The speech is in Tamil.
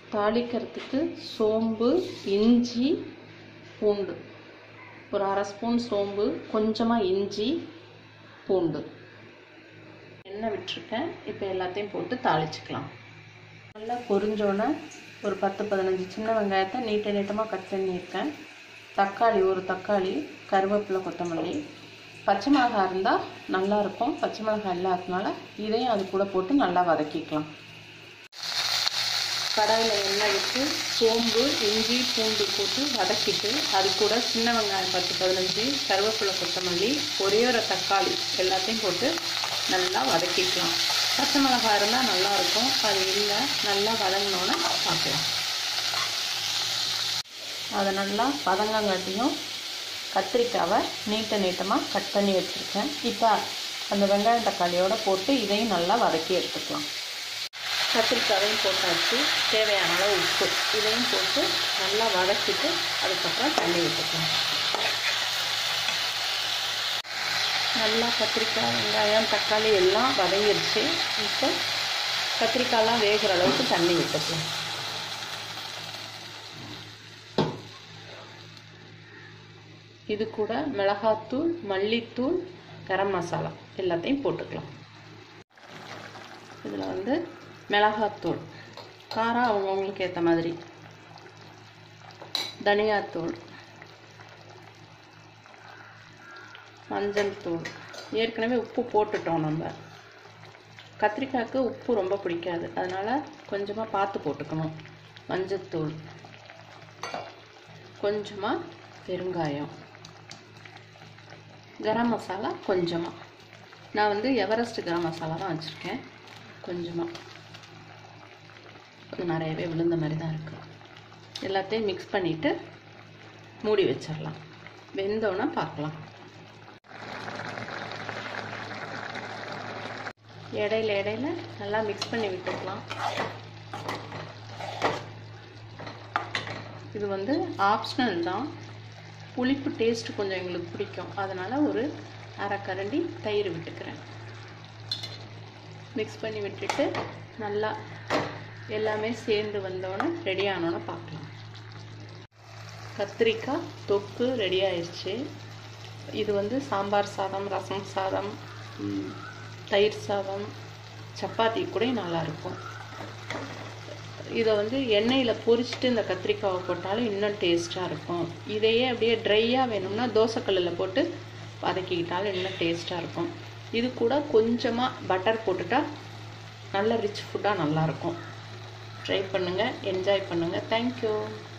தாளிக்கிறதுக்கு சோம்பு இஞ்சி பூண்டு ஒரு அரை ஸ்பூன் சோம்பு கொஞ்சமாக இஞ்சி பூண்டு எண்ணெய் விட்டுருக்கேன் இப்போ எல்லாத்தையும் போட்டு தாளிச்சுக்கலாம் நல்லா பொரிஞ்சோன்னே ஒரு பத்து பதினஞ்சு சின்ன வெங்காயத்தை நீட்ட நீட்டமாக கட் பண்ணியிருக்கேன் தக்காளி ஒரு தக்காளி கருவேப்பிலை கொத்தமல்லி பச்சை மிளகாய் இருந்தால் நல்லாயிருக்கும் பச்சை மிளகாய் இல்லாததுனால இதையும் அது கூட போட்டு நல்லா வதக்கிக்கலாம் கடாயில் எண்ணெய் விட்டு சோம்பு இஞ்சி பூண்டு போட்டு வதக்கிட்டு அது கூட சின்ன வெங்காயம் பத்து பதினஞ்சு கருவேப்பிலை கொத்தமல்லி ஒரே ஒரு தக்காளி எல்லாத்தையும் போட்டு நல்லா வதக்கிக்கலாம் பச்சை மிளகாய் இருந்தால் நல்லாயிருக்கும் அது இல்லை நல்லா வதங்கினோன்னே பார்க்கலாம் அதை நல்லா வதங்கங்காட்டியும் கத்திரிக்காவை நீட்ட நீட்டமாக கட் பண்ணி வச்சுருக்கேன் இப்போ அந்த வெங்காயம் தக்காளியோடு போட்டு இதையும் நல்லா வதக்கி எடுத்துக்கலாம் கத்திரிக்காவையும் போட்டாச்சு தேவையான அளவு உப்பு இதையும் போட்டு நல்லா வதக்கிட்டு அதுக்கப்புறம் தண்ணி விட்டுக்கலாம் நல்லா கத்திரிக்காய் வெங்காயம் தக்காளி எல்லாம் வதங்கிருச்சு இப்போ கத்திரிக்காயெலாம் வேகிற அளவுக்கு தண்ணி விட்டுக்கலாம் இது கூட மிளகாத்தூள் மல்லித்தூள் கரம் மசாலா எல்லாத்தையும் போட்டுக்கலாம் இதில் வந்து மிளகாத்தூள் காரம் அவங்கவுங்களுக்கு ஏற்ற மாதிரி தனியாத்தூள் மஞ்சள் தூள் ஏற்கனவே உப்பு போட்டுட்டோம் நம்ம கத்திரிக்காய்க்கு உப்பு ரொம்ப பிடிக்காது அதனால் கொஞ்சமாக பார்த்து போட்டுக்கணும் மஞ்சத்தூள் கொஞ்சமாக பெருங்காயம் கரம் மசாலா கொஞ்சமாக நான் வந்து எவரெஸ்ட் கரம் மசாலா தான் வச்சுருக்கேன் கொஞ்சமாக கொஞ்சம் நிறையவே விழுந்த மாதிரி தான் இருக்குது எல்லாத்தையும் மிக்ஸ் பண்ணிவிட்டு மூடி வச்சிடலாம் வெந்தோன்னே பார்க்கலாம் இடையில இடையில நல்லா மிக்ஸ் பண்ணி விட்டுக்கலாம் இது வந்து ஆப்ஷனல் தான் புளிப்பு டேஸ்ட் கொஞ்சம் எங்களுக்கு பிடிக்கும் அதனால் ஒரு அரை கரண்டி தயிர் விட்டுக்கிறேன் மிக்ஸ் பண்ணி விட்டுட்டு நல்லா எல்லாமே சேர்ந்து வந்தோடனே ரெடி ஆனோன்னு பார்க்கலாம் கத்திரிக்காய் தொக்கு ரெடி ஆயிடுச்சு இது வந்து சாம்பார் சாதம் ரசம் சாதம் ம், தயிர் சாதம் சப்பாத்தி கூட நல்லாயிருக்கும் இதை வந்து எண்ணெயில் பொரிச்சிட்டு இந்த கத்திரிக்காவை போட்டாலும் இன்னும் டேஸ்ட்டாக இருக்கும் இதையே அப்படியே ட்ரையாக வேணும்னா தோசைக்கல்லில் போட்டு வதக்கிக்கிட்டாலும் இன்னும் டேஸ்ட்டாக இருக்கும் இது கூட கொஞ்சமாக பட்டர் போட்டுட்டா நல்ல ரிச் ஃபுட்டாக நல்லாயிருக்கும் ட்ரை பண்ணுங்கள் என்ஜாய் பண்ணுங்கள் தேங்க்யூ